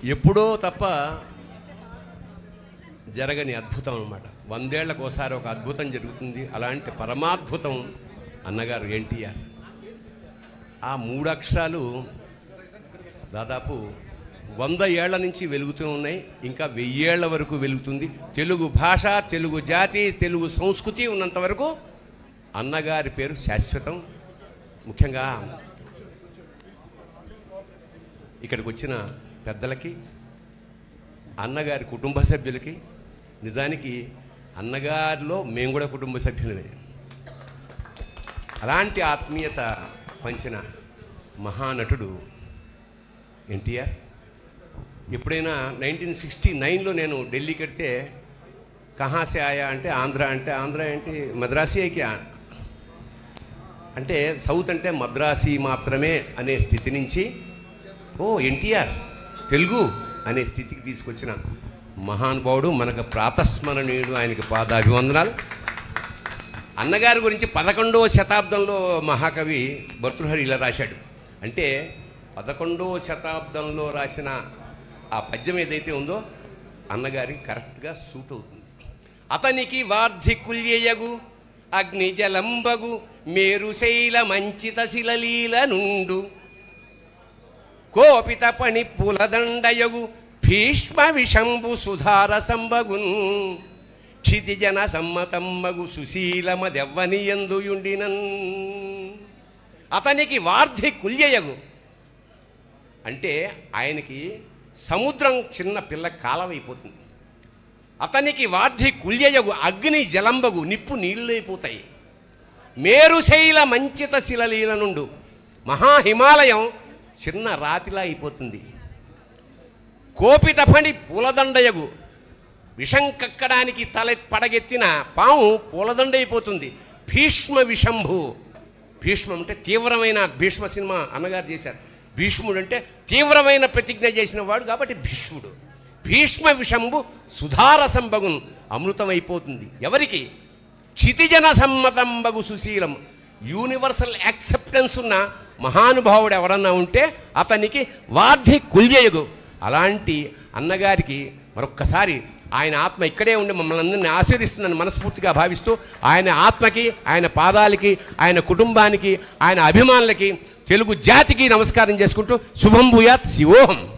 ఎప్పుడో తప్ప జరగని అద్భుతం అన్నమాట వందేళ్లకు ఒకసారి ఒక అద్భుతం జరుగుతుంది అలాంటి పరమాద్భుతం అన్నగారు ఎన్టీఆర్ ఆ మూడు అక్షరాలు దాదాపు వంద ఏళ్ల నుంచి వెలుగుతూ ఉన్నాయి ఇంకా వెయ్యేళ్ల వరకు వెలుగుతుంది తెలుగు భాష తెలుగు జాతి తెలుగు సంస్కృతి ఉన్నంత వరకు అన్నగారి పేరు శాశ్వతం ముఖ్యంగా ఇక్కడికి వచ్చిన పెద్దలకి అన్నగారి కుటుంబ సభ్యులకి నిజానికి అన్నగారిలో మేము కూడా కుటుంబ సభ్యులమే అలాంటి ఆత్మీయత పంచిన మహానటుడు ఎన్టీఆర్ ఎప్పుడైనా నైన్టీన్ సిక్స్టీ నైన్లో నేను ఢిల్లీకి వెడితే కహాసే ఆయా అంటే ఆంధ్ర అంటే ఆంధ్ర ఏంటి మద్రాసీకి అంటే సౌత్ అంటే మద్రాసీ మాత్రమే అనే స్థితి నుంచి ఓ ఎన్టీఆర్ తెలుగు అనే స్థితికి తీసుకొచ్చిన మహానుభావుడు మనకు ప్రాతస్మరణీయుడు ఆయనకి పాదాభివందనాలు అన్నగారి గురించి పదకొండవ శతాబ్దంలో మహాకవి భర్తృహరి ఇలా రాశాడు అంటే పదకొండవ శతాబ్దంలో రాసిన ఆ పద్యం ఏదైతే ఉందో అన్నగారి కరెక్ట్గా సూట్ అవుతుంది అతనికి వార్ధికుల్యయగు అగ్ని జలంబగు మేరుశైల మంచిత శిలలీల నుండు కోపిత పణి పులదండయగు భీష్మ విషంబు సుధార సంబగున్ క్షితిజన సమ్మతమ్మగు సుశీలమదెవ్వనియందుయుండినన్ అతనికి వార్ధి కుల్యయగు అంటే ఆయనకి సముద్రం చిన్న పిల్ల కాలమైపోతుంది అతనికి వార్ధి కుల్యయగు అగ్ని జలంబగు నిప్పు నీళ్ళైపోతాయి మేరుశైల మంచిత శిలలీల నుండు మహాహిమాలయం చిన్న రాతిలా అయిపోతుంది కోపిత పని పూలదండయగు విషం కక్కడానికి తల పడగెత్తిన పాము పూలదండ అయిపోతుంది భీష్మ విషంభు భీష్మం అంటే తీవ్రమైన భీష్మ సినిమా అన్నగారు చేశారు భీష్ముడు అంటే తీవ్రమైన ప్రతిజ్ఞ చేసిన వాడు కాబట్టి భీష్ముడు భీష్మ విషంభు సుధారసంబగున్ అమృతమైపోతుంది ఎవరికి క్షితిజన సమ్మతంబగు సుశీలం యూనివర్సల్ యాక్సెప్టెన్స్ ఉన్న మహానుభావుడు ఎవరన్నా ఉంటే అతనికి వార్ధి కుల్యయుగు అలాంటి అన్నగారికి మరొక్కసారి ఆయన ఆత్మ ఇక్కడే ఉండి మమ్మల్ని అందరినీ ఆశీర్దిస్తుందని మనస్ఫూర్తిగా భావిస్తూ ఆయన ఆత్మకి ఆయన పాదాలకి ఆయన కుటుంబానికి ఆయన అభిమానులకి తెలుగు జాతికి నమస్కారం చేసుకుంటూ శుభం భూయాత్ శివోహం